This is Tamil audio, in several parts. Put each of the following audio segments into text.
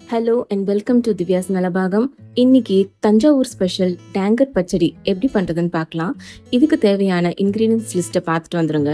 hello and welcome to Divya's Nalabagam இன்னைக்கு தஞ்சாவூர் ஸ்பெஷல் டேங்கர் பச்சடி எப்படி பண்றதுன்னு பார்க்கலாம் இதுக்கு தேவையான இன்கிரீடியன்ஸ் லிஸ்ட்டை பார்த்துட்டு வந்துருங்க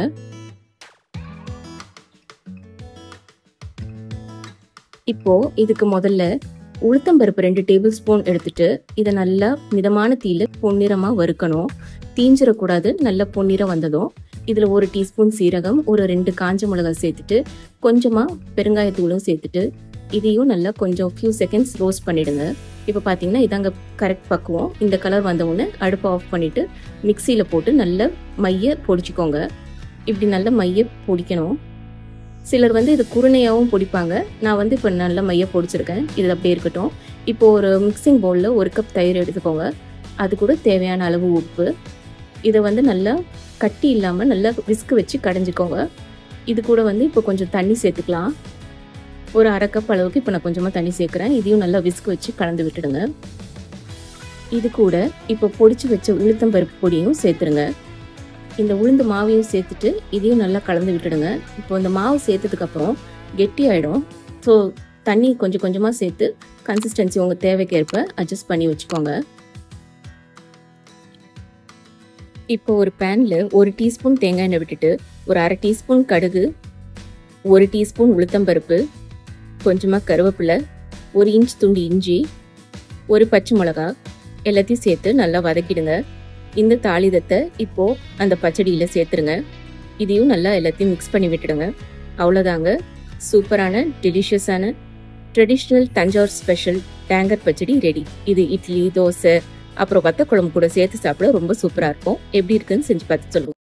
இப்போ இதுக்கு முதல்ல உளுத்தம்பருப்பு ரெண்டு டேபிள் ஸ்பூன் எடுத்துட்டு இதை நல்லா மிதமான தீயில பொன்னிறமா வறுக்கணும் தீஞ்சிடக்கூடாது நல்ல பொன்னிறம் வந்ததும் இதில் ஒரு டீஸ்பூன் சீரகம் ஒரு ரெண்டு காஞ்ச மிளகாய் சேர்த்துட்டு கொஞ்சமாக பெருங்காயத்தூளும் சேர்த்துட்டு இதையும் நல்லா கொஞ்சம் ஃபியூ செகண்ட்ஸ் ரோஸ்ட் பண்ணிடுங்க இப்போ பார்த்தீங்கன்னா இதாங்க கரெக்ட் பக்குவம் இந்த கலர் வந்த உடனே அடுப்பை ஆஃப் பண்ணிவிட்டு மிக்சியில் போட்டு நல்ல மைய பொடிச்சிக்கோங்க இப்படி நல்ல மைய பொடிக்கணும் சிலர் வந்து இது குருணையாகவும் பொடிப்பாங்க நான் வந்து இப்போ நல்ல மைய பொடிச்சிருக்கேன் இது அப்படியே இருக்கட்டும் இப்போ ஒரு மிக்சிங் பவுலில் ஒரு கப் தயிர் எடுத்துக்கோங்க அது கூட தேவையான அளவு உப்பு இதை வந்து நல்லா கட்டி இல்லாமல் நல்லா விஸ்க் வச்சு கடைஞ்சிக்கோங்க இது கூட வந்து இப்போ கொஞ்சம் தண்ணி சேர்த்துக்கலாம் ஒரு அரை கப் அளவுக்கு இப்போ நான் கொஞ்சமாக தண்ணி சேர்க்குறேன் இதையும் நல்லா விஸ்க் வச்சு கலந்து விட்டுடுங்க இது கூட இப்போ பொடிச்சு வச்ச உளுத்தம்பருப்பு பொடியும் சேர்த்துருங்க இந்த உளுந்து மாவையும் சேர்த்துட்டு இதையும் நல்லா கலந்து விட்டுடுங்க இப்போ இந்த மாவு சேர்த்ததுக்கப்புறம் கெட்டி ஆகிடும் ஸோ தண்ணி கொஞ்சம் கொஞ்சமாக சேர்த்து கன்சிஸ்டன்சி உங்கள் தேவைக்கேற்ப அட்ஜஸ்ட் பண்ணி வச்சுக்கோங்க இப்போ ஒரு பேனில் ஒரு டீஸ்பூன் தேங்காய் எண்ணெய் விட்டுட்டு ஒரு அரை டீஸ்பூன் கடுகு ஒரு டீஸ்பூன் உளுத்தம்பருப்பு கொஞ்சமாக கருவேப்பிலை ஒரு இன்ச் துண்டு இஞ்சி ஒரு பச்சை மிளகா எல்லாத்தையும் சேர்த்து நல்லா வதக்கிடுங்க இந்த தாளிதத்தை இப்போது அந்த பச்சடியில் சேர்த்துருங்க இதையும் நல்லா எல்லாத்தையும் மிக்ஸ் பண்ணி விட்டுடுங்க அவ்வளோதாங்க சூப்பரான டெலிஷியஸான ட்ரெடிஷ்னல் தஞ்சாவூர் ஸ்பெஷல் டேங்கர் பச்சடி ரெடி இது இட்லி தோசை அப்புறம் வத்த குழம்பு கூட சேர்த்து சாப்பிட ரொம்ப சூப்பராக இருக்கும் எப்படி இருக்குன்னு செஞ்சு பார்த்து சொல்லுங்கள்